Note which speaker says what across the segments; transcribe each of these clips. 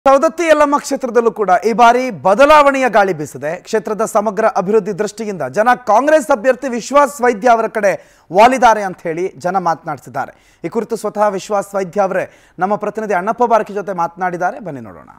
Speaker 1: ಸವದತ್ತಿ ಯಲ್ಲಮ್ಮ ಕ್ಷೇತ್ರದಲ್ಲೂ ಕೂಡ ಈ ಬಾರಿ ಬದಲಾವಣೆಯ ಗಾಳಿ ಬೀಸಿದೆ ಕ್ಷೇತ್ರದ ಸಮಗ್ರ ಅಭಿವೃದ್ಧಿ ದೃಷ್ಟಿಯಿಂದ ಜನ ಕಾಂಗ್ರೆಸ್ ಅಭ್ಯರ್ಥಿ ವಿಶ್ವಾಸ್ ವೈದ್ಯ ಅವರ ಕಡೆ ವಾಲಿದ್ದಾರೆ ಅಂತ ಹೇಳಿ ಜನ ಮಾತನಾಡ್ತಿದ್ದಾರೆ ಈ ಕುರಿತು ಸ್ವತಃ ವಿಶ್ವಾಸ್ ವೈದ್ಯ ಅವರೇ ನಮ್ಮ ಪ್ರತಿನಿಧಿ ಅಣ್ಣಪ್ಪ ಬಾರಕಿ ಜೊತೆ ಮಾತನಾಡಿದ್ದಾರೆ ಬನ್ನಿ ನೋಡೋಣ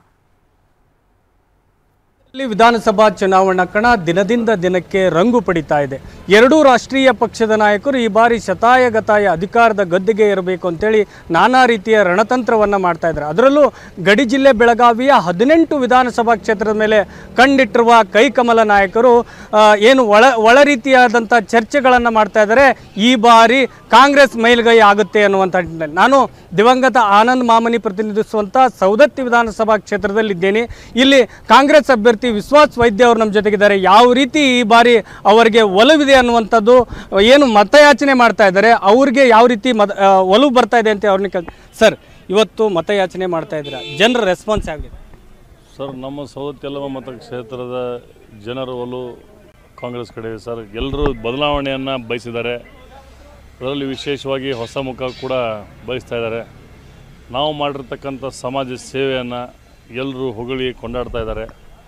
Speaker 2: ಇಲ್ಲಿ ವಿಧಾನಸಭಾ ಚುನಾವಣಾ ಕಣ ದಿನದಿಂದ ದಿನಕ್ಕೆ ರಂಗು ಪಡಿತಾ ಇದೆ ಎರಡೂ ರಾಷ್ಟ್ರೀಯ ಪಕ್ಷದ ನಾಯಕರು ಈ ಬಾರಿ ಶತಾಯಗತಾಯ ಅಧಿಕಾರದ ಗದ್ದೆಗೆ ಇರಬೇಕು ಅಂತೇಳಿ ನಾನಾ ರೀತಿಯ ರಣತಂತ್ರವನ್ನು ಮಾಡ್ತಾ ಇದ್ದಾರೆ ಅದರಲ್ಲೂ ಗಡಿ ಜಿಲ್ಲೆ ಬೆಳಗಾವಿಯ ಹದಿನೆಂಟು ವಿಧಾನಸಭಾ ಕ್ಷೇತ್ರದ ಮೇಲೆ ಕಣ್ಣಿಟ್ಟಿರುವ ಕೈಕಮಲ ನಾಯಕರು ಆ, ಏನು ಒಳ ಒಳ ರೀತಿಯಾದಂಥ ಚರ್ಚೆಗಳನ್ನು ಮಾಡ್ತಾ ಇದ್ದಾರೆ ಈ ಬಾರಿ ಕಾಂಗ್ರೆಸ್ ಮೇಲ್ಗೈ ಆಗುತ್ತೆ ಅನ್ನುವಂಥ ನಿಟ್ಟಿನಲ್ಲಿ. ನಾನು ದಿವಂಗತ ಆನಂದ್ ಮಾಮನಿ ಪ್ರತಿನಿಧಿಸುವಂಥ ಸೌದತ್ತಿ ವಿಧಾನಸಭಾ ಕ್ಷೇತ್ರದಲ್ಲಿದ್ದೇನೆ ಇಲ್ಲಿ ಕಾಂಗ್ರೆಸ್ ಅಭ್ಯರ್ಥಿ ವಿಶ್ವಾಸ್ ವೈದ್ಯ ಅವರು ನಮ್ಮ ಜೊತೆಗಿದ್ದಾರೆ ಯಾವ ರೀತಿ ಈ ಬಾರಿ ಅವರಿಗೆ ಒಲವಿದೆ ಅನ್ನುವಂಥದ್ದು ಏನು ಮತಯಾಚನೆ ಮಾಡ್ತಾ ಇದ್ದಾರೆ ಅವ್ರಿಗೆ ಯಾವ ರೀತಿ ಮತ ಆ, ಒಲವು ಬರ್ತಾ ಇದೆ ಅಂತ ಅವ್ರನ್ನ ಕೇಳ್ ಸರ್ ಇವತ್ತು ಮತಯಾಚನೆ ಮಾಡ್ತಾ ಇದ್ದೀರಾ ಜನರ ರೆಸ್ಪಾನ್ಸ್ ಆಗಿದೆ
Speaker 3: ಸರ್ ನಮ್ಮ ಸೌದತ್ತೆಲ್ಲವ ಮತ ಕ್ಷೇತ್ರದ ಜನರು ಒಲು ಕಾಂಗ್ರೆಸ್ ಕಡೆ ಇದೆ ಸರ್ ಎಲ್ಲರೂ ಬದಲಾವಣೆಯನ್ನು ಬಯಸಿದ್ದಾರೆ ಅದರಲ್ಲಿ ವಿಶೇಷವಾಗಿ ಹೊಸ ಮುಖ ಕೂಡ ಬಯಸ್ತಾ ಇದ್ದಾರೆ ನಾವು ಮಾಡಿರ್ತಕ್ಕಂಥ ಸಮಾಜ ಸೇವೆಯನ್ನು ಎಲ್ಲರೂ ಹೊಗಳಿ ಕೊಂಡಾಡ್ತಾ ಇದ್ದಾರೆ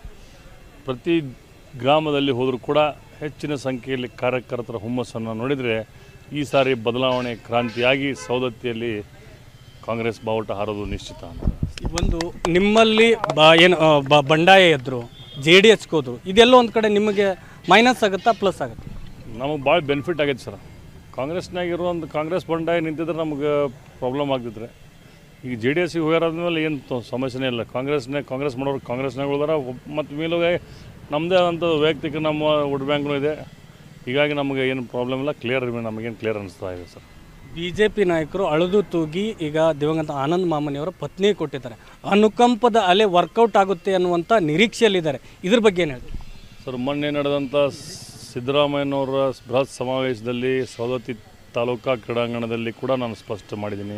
Speaker 3: ಪ್ರತಿ ಗ್ರಾಮದಲ್ಲಿ ಹೋದರೂ ಕೂಡ ಹೆಚ್ಚಿನ ಸಂಖ್ಯೆಯಲ್ಲಿ ಕಾರ್ಯಕರ್ತರ ಹುಮ್ಮಸ್ಸನ್ನು ನೋಡಿದರೆ ಈ ಸಾರಿ ಬದಲಾವಣೆ ಕ್ರಾಂತಿಯಾಗಿ ಸೌದತ್ತಿಯಲ್ಲಿ ಕಾಂಗ್ರೆಸ್ ಬಾವುಟ ಹಾರೋದು ನಿಶ್ಚಿತ ಅಂತ
Speaker 2: ಒಂದು ನಿಮ್ಮಲ್ಲಿ ಬ ಏನು ಆ, ಬ- ಬಂಡಾಯ ಎದ್ರು ಜೆ ಡಿ ಎಸ್ಗೆ ಹೋದ್ರು ಇದೆಲ್ಲೋ ಒಂದು ಕಡೆ ನಿಮಗೆ ಮೈನಸ್ ಆಗುತ್ತಾ ಪ್ಲಸ್ ಆಗುತ್ತೆ
Speaker 3: ನಮಗೆ ಭಾಳ ಬೆನಿಫಿಟ್ ಆಗೈತೆ ಸರ್ ಕಾಂಗ್ರೆಸ್ನಾಗ ಇರುವಂಥ ಕಾಂಗ್ರೆಸ್ ಬಂಡಾಯ ನಿಂತಿದ್ರೆ ನಮ್ಗೆ ಪ್ರಾಬ್ಲಮ್ ಆಗ್ತಿದ್ರೆ ಈಗ ಜೆ ಡಿ ಎಸ್ಗೆ ಹೋಗ್ಯಾರಾದ್ಮೇಲೆ ಏನು ತೊ- ಸಮಸ್ಯೆನೇ ಇಲ್ಲ ಕಾಂಗ್ರೆಸ್ನಾಗ ಕಾಂಗ್ರೆಸ್ ಮಾಡೋರು ಕಾಂಗ್ರೆಸ್ನಾಗ ಉಳಿದಾರ ಮತ್ತು ಮೇಲುಗೆ ನಮ್ಮದೇ ಆದಂಥ ವೈಯಕ್ತಿಕ ನಮ್ಮ ವೋಟ್ ಬ್ಯಾಂಕ್ನೂ ಇದೆ ಹೀಗಾಗಿ ನಮಗೆ ಏನು ಪ್ರಾಬ್ಲಮ್ ಇಲ್ಲ ಕ್ಲಿಯರ್ ನಮಗೇನು ಕ್ಲಿಯರ್ ಅನಿಸ್ತಾ ಇದೆ ಸರ್
Speaker 2: ಬಿ ಜೆ ಪಿ ನಾಯಕರು ಅಳುದು ತೂಗಿ ಈಗ ದಿವಂಗತ ಆನಂದ್ ಮಾಮನಿಯವರ ಪತ್ನಿ ಕೊಟ್ಟಿದ್ದಾರೆ ಅನುಕಂಪದ ಅಲೆ ವರ್ಕೌಟ್ ಆಗುತ್ತೆ ಅನ್ನುವಂಥ ನಿರೀಕ್ಷೆಯಲ್ಲಿದ್ದಾರೆ ಇದ್ರ ಬಗ್ಗೆ ಏನು ಹೇಳಿ
Speaker 3: ಸರ್ ಮೊನ್ನೆ ನಡೆದಂಥ ಸಿದ್ದರಾಮಯ್ಯನವರ ಬೃಹತ್ ಸಮಾವೇಶದಲ್ಲಿ ಸವದತ್ತಿ ತಾಲೂಕಾ ಕ್ರೀಡಾಂಗಣದಲ್ಲಿ ಕೂಡ ನಾನು ಸ್ಪಷ್ಟ ಮಾಡಿದ್ದೀನಿ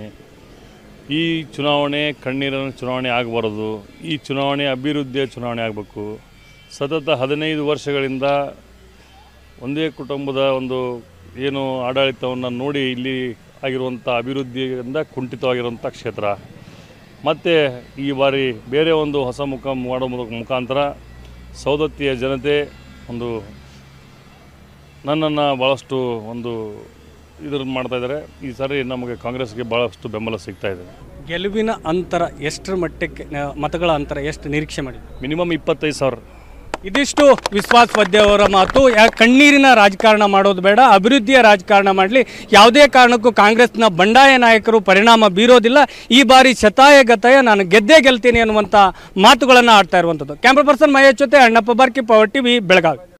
Speaker 3: ಈ ಚುನಾವಣೆ ಕಣ್ಣೀರಿನ ಚುನಾವಣೆ ಆಗಬಾರದು ಈ ಚುನಾವಣೆ ಅಭಿವೃದ್ಧಿಯ ಚುನಾವಣೆ ಆಗಬೇಕು ಸತತ ಹದಿನೈದು ವರ್ಷಗಳಿಂದ ಒಂದೇ ಕುಟುಂಬದ ಒಂದು ಏನು ಆಡಳಿತವನ್ನು ನೋಡಿ ಇಲ್ಲಿ ಆಗಿರುವಂಥ ಅಭಿವೃದ್ಧಿಯಿಂದ ಕುಂಠಿತವಾಗಿರುವಂಥ ಕ್ಷೇತ್ರ ಮತ್ತು ಈ ಬಾರಿ ಬೇರೆ ಒಂದು ಹೊಸ ಮುಖ ಮಾಡೋ ಮುಖ- ಮುಖಾಂತರ ಸೌದತ್ತಿಯ ಜನತೆ ಒಂದು ನನ್ನನ್ನು ಭಾಳಷ್ಟು ಒಂದು ಇದ್ರ ಮಾಡ್ತಾ ಇದ್ದಾರೆ ಈ ಸಾರಿ ನಮಗೆ ಕಾಂಗ್ರೆಸ್ಗೆ ಭಾಳಷ್ಟು ಬೆಂಬಲ ಸಿಗ್ತಾ ಇದೆ
Speaker 2: ಗೆಲುವಿನ ಅಂತರ ಎಷ್ಟರ ಮಟ್ಟಕ್ಕೆ ಆ, ಮತಗಳ ಅಂತರ ಎಷ್ಟು ನಿರೀಕ್ಷೆ ಮಾಡಿ
Speaker 3: ಮಿನಿಮಮ್ ಇಪ್ಪತ್ತೈದು ಸಾವಿರ
Speaker 2: ಇದಿಷ್ಟು ವಿಶ್ವಾಸ್ ವದ್ಯ ಅವರ ಮಾತು ಯಾ ಕಣ್ಣೀರಿನ ರಾಜಕಾರಣ ಮಾಡೋದು ಬೇಡ ಅಭಿವೃದ್ಧಿಯ ರಾಜಕಾರಣ ಮಾಡಲಿ ಯಾವುದೇ ಕಾರಣಕ್ಕೂ ಕಾಂಗ್ರೆಸ್ನ ಬಂಡಾಯ ನಾಯಕರು ಪರಿಣಾಮ ಬೀರೋದಿಲ್ಲ ಈ ಬಾರಿ ಶತಾಯ ಗತಾಯ ನಾನು ಗೆದ್ದೇ ಗೆಲ್ತೀನಿ ಅನ್ನುವಂಥ ಮಾತುಗಳನ್ನು ಆಡ್ತಾ ಇರುವಂಥದ್ದು ಕ್ಯಾಮ್ರಾ ಪರ್ಸನ್ ಮಹೇಶ್ ಜೊತೆ ಅಣ್ಣಪ್ಪ ಬಾರ್ಕಿ ಪವರ್ ಟಿವಿ ಬೆಳಗಾವಿ